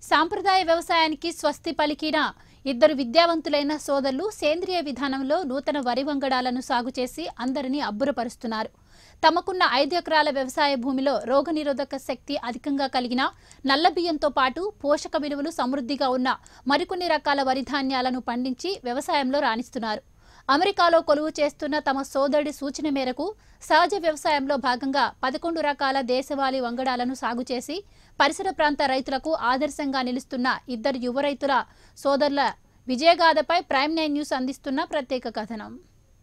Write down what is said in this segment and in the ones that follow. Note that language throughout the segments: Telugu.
సాంప్రదాయ వ్యవసాయానికి స్వస్తి పలికిన ఇద్దరు విద్యావంతులైన సోదరులు సేంద్రియ విధానంలో నూతన వరి వంగడాలను సాగు చేసి అందరినీ అబ్బురపరుస్తున్నారు తమకున్న ఐదు ఎకరాల వ్యవసాయ భూమిలో రోగనిరోధక శక్తి అధికంగా కలిగిన నల్ల బియ్యంతో పాటు పోషక విలువలు సమృద్ధిగా ఉన్న మరికొన్ని రకాల వరి ధాన్యాలను పండించి వ్యవసాయంలో రాణిస్తున్నారు అమెరికాలో కొలువు చేస్తున్న తమ సోదరుడి సూచన మేరకు సహజ వ్యవసాయంలో భాగంగా పదకొండు రకాల దేశవాళీ వంగడాలను సాగు చేసి పరిసర ప్రాంత రైతులకు ఆదర్శంగా నిలుస్తున్న ఇద్దరు యువ రైతుల సోదరుల విజయగాథపై ప్రైమ్ నైన్ న్యూస్ అందిస్తున్న ప్రత్యేక కథనం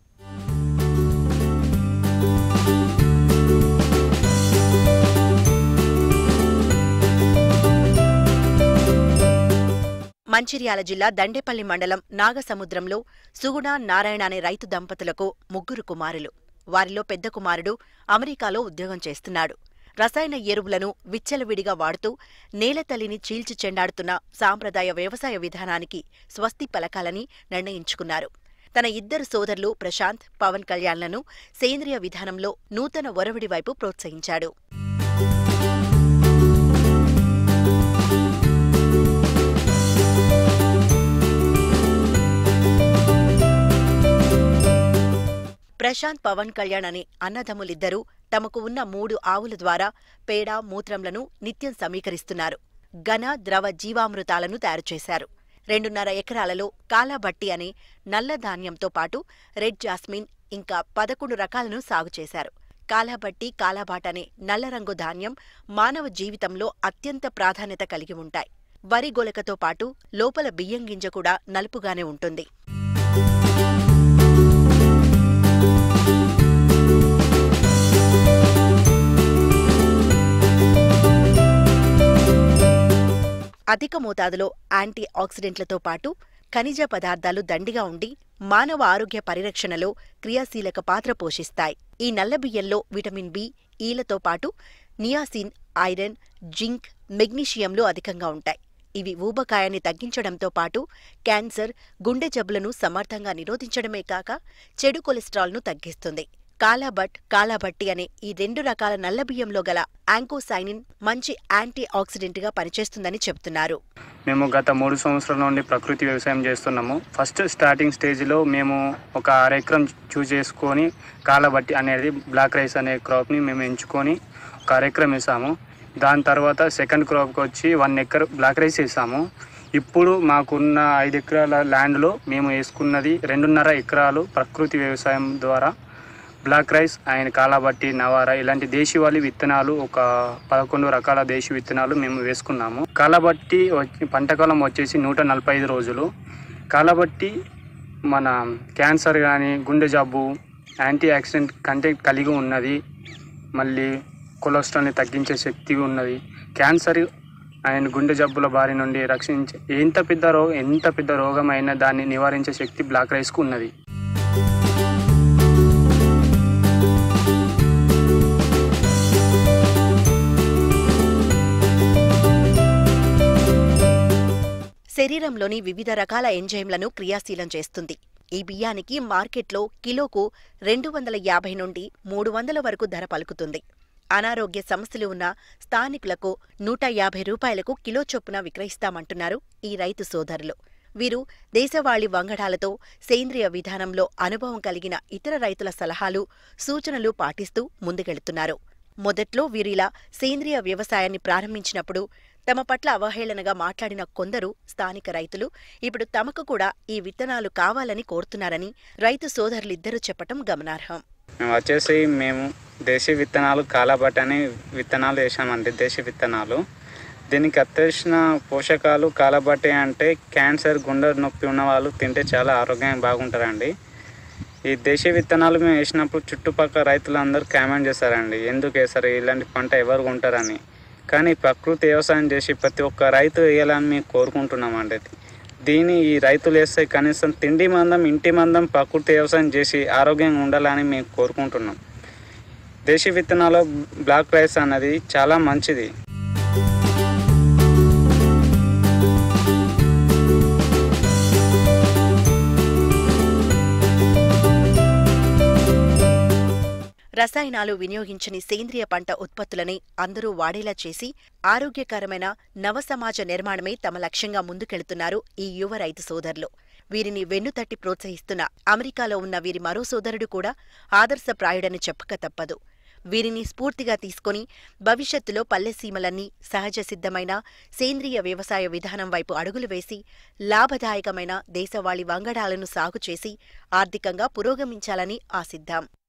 మంచిర్యాల జిల్లా దండేపల్లి మండలం నాగసముద్రంలో సుగుణ నారాయణ అనే రైతు దంపతులకు ముగ్గురు కుమారులు వారిలో పెద్ద కుమారుడు అమెరికాలో ఉద్యోగం చేస్తున్నాడు రసాయన ఎరువులను విచ్చలవిడిగా వాడుతూ నేలతల్లిని చీల్చి చెండాడుతున్న సాంప్రదాయ వ్యవసాయ విధానానికి స్వస్తి పలకాలని నిర్ణయించుకున్నారు తన ఇద్దరు సోదరులు ప్రశాంత్ పవన్ కళ్యాణ్లను సేంద్రియ విధానంలో నూతన ఒరవడి వైపు ప్రోత్సహించాడు ప్రశాంత్ పవన్ కళ్యాణ్ అనే అన్నదమ్ములిద్దరూ తమకు ఉన్న మూడు ఆవుల ద్వారా పేడ మూత్రంలను నిత్యం సమీకరిస్తున్నారు ఘన ద్రవ జీవామృతాలను తయారు చేశారు రెండున్నర ఎకరాలలో కాలాబట్టి అనే నల్ల ధాన్యంతో పాటు రెడ్ జాస్మిన్ ఇంకా పదకొండు రకాలను సాగు చేశారు కాలాబట్టి కాలాబాట్ అనే నల్ల రంగు ధాన్యం మానవ జీవితంలో అత్యంత ప్రాధాన్యత కలిగి ఉంటాయి వరి గొలకతో పాటు లోపల బియ్యం గింజ కూడా నలుపుగానే ఉంటుంది అధిక మోతాదులో యాంటీ ఆక్సిడెంట్లతో పాటు ఖనిజ పదార్థాలు దండిగా ఉండి మానవ ఆరోగ్య పరిరక్షణలో క్రియాశీలక పాత్ర పోషిస్తాయి ఈ నల్ల బియ్యంలో విటమిన్ బి ఈలతో పాటు నియాసిన్ ఐరన్ జింక్ మెగ్నీషియంలు అధికంగా ఉంటాయి ఇవి ఊబకాయాన్ని తగ్గించడంతో పాటు క్యాన్సర్ గుండె జబ్బులను సమర్థంగా నిరోధించడమే కాక చెడు కొలెస్ట్రాల్ను తగ్గిస్తుంది కాలాబట్ కాలాబట్టి అనే ఈ రెండు రకాల నల్ల బియ్యంలో గల యాంకోసైనిన్ మంచి యాంటీ ఆక్సిడెంట్గా పనిచేస్తుందని చెబుతున్నారు మేము గత మూడు సంవత్సరాల నుండి ప్రకృతి వ్యవసాయం చేస్తున్నాము ఫస్ట్ స్టార్టింగ్ స్టేజ్లో మేము ఒక అర ఎకరం చూస్ చేసుకొని కాలబట్టి అనేది బ్లాక్ రైస్ అనే క్రాప్ని మేము ఎంచుకొని ఒక అర ఎకరం వేసాము దాని తర్వాత సెకండ్ క్రాప్కి వచ్చి వన్ ఎకర్ బ్లాక్ రైస్ వేసాము ఇప్పుడు మాకున్న ఐదు ఎకరాల ల్యాండ్లో మేము వేసుకున్నది రెండున్నర ఎకరాలు ప్రకృతి వ్యవసాయం ద్వారా black rice and Kalabatti Navara ఇలాంటి దేశీవాలి విత్తనాలు ఒక పదకొండు రకాల దేశీ విత్తనాలు మేము వేసుకున్నాము కాలాబట్టి వచ్చి పంటకాలం వచ్చేసి నూట నలభై ఐదు రోజులు కాలాబట్టి మన క్యాన్సర్ కానీ గుండె జబ్బు యాంటీ ఆక్సిడెంట్ కంటెంట్ కలిగి ఉన్నది మళ్ళీ కొలెస్ట్రాల్ని తగ్గించే శక్తి ఉన్నది క్యాన్సర్ అండ్ గుండె జబ్బుల బారి నుండి రక్షించే ఎంత పెద్ద రో ఎంత పెద్ద రోగమైనా దాన్ని నివారించే శక్తి బ్లాక్ రైస్కు ఉన్నది శరీరంలోని వివిధ రకాల ఎంజైమ్లను క్రియాశీలం చేస్తుంది ఈ బియ్యానికి మార్కెట్లో కిలోకు రెండు వందల యాభై నుండి మూడు వందల వరకు ధర పలుకుతుంది అనారోగ్య సమస్యలు ఉన్న స్థానికులకు నూట యాభై రూపాయలకు కిలో చొప్పున విక్రయిస్తామంటున్నారు ఈ రైతు సోదరులు వీరు దేశవాళీ వంగడాలతో సేంద్రియ విధానంలో అనుభవం కలిగిన ఇతర రైతుల సలహాలు సూచనలు పాటిస్తూ ముందుకెళ్తున్నారు మొదట్లో వీరిలా సేంద్రియ వ్యవసాయాన్ని ప్రారంభించినప్పుడు తమ పట్ల అవహేళనగా మాట్లాడిన కొందరు స్థానిక రైతులు ఇప్పుడు తమకు కూడా ఈ విత్తనాలు కావాలని కోరుతున్నారని రైతు సోదరులిద్దరూ చెప్పటం గమనార్హం మేము వచ్చేసి మేము దేశీ విత్తనాలు కాలాబట్ అని విత్తనాలు వేసామండి దేశీ విత్తనాలు దీనికి అత్యవసర పోషకాలు కాలబట్టి అంటే క్యాన్సర్ గుండె నొప్పి ఉన్న వాళ్ళు తింటే చాలా ఆరోగ్యంగా బాగుంటారండి ఈ దేశీ విత్తనాలు మేము వేసినప్పుడు చుట్టుపక్కల రైతులందరూ కామెంట్ చేస్తారండి ఎందుకు వేస్తారు ఇలాంటి పంట ఎవరు కొంటారని కానీ ప్రకృతి వ్యవసాయం చేసి ప్రతి ఒక్క రైతు వేయాలని మేము కోరుకుంటున్నామండి దీన్ని ఈ రైతులు వేస్తే కనీసం తిండి మందం ఇంటి మందం ప్రకృతి వ్యవసాయం చేసి ఆరోగ్యంగా ఉండాలని మేము కోరుకుంటున్నాం దేశీ విత్తనాలు బ్లాక్ రైస్ అన్నది చాలా మంచిది రసాయనాలు వినియోగించని సేంద్రియ పంట ఉత్పత్తులని అందరూ వాడేలా చేసి ఆరోగ్యకరమైన నవసమాజ నిర్మాణమే తమ లక్ష్యంగా ముందుకెళ్తున్నారు ఈ యువ రైతు సోదరులు వీరిని వెన్నుతట్టి ప్రోత్సహిస్తున్న అమెరికాలో ఉన్న వీరి మరో సోదరుడు కూడా ఆదర్శప్రాయుడని చెప్పక తప్పదు వీరిని స్ఫూర్తిగా తీసుకొని భవిష్యత్తులో పల్లెసీమలన్నీ సహజ సిద్ధమైన సేంద్రియ వ్యవసాయ విధానం వైపు అడుగులు వేసి లాభదాయకమైన దేశవాళీ వంగడాలను సాగు చేసి ఆర్థికంగా పురోగమించాలని ఆశిద్దాం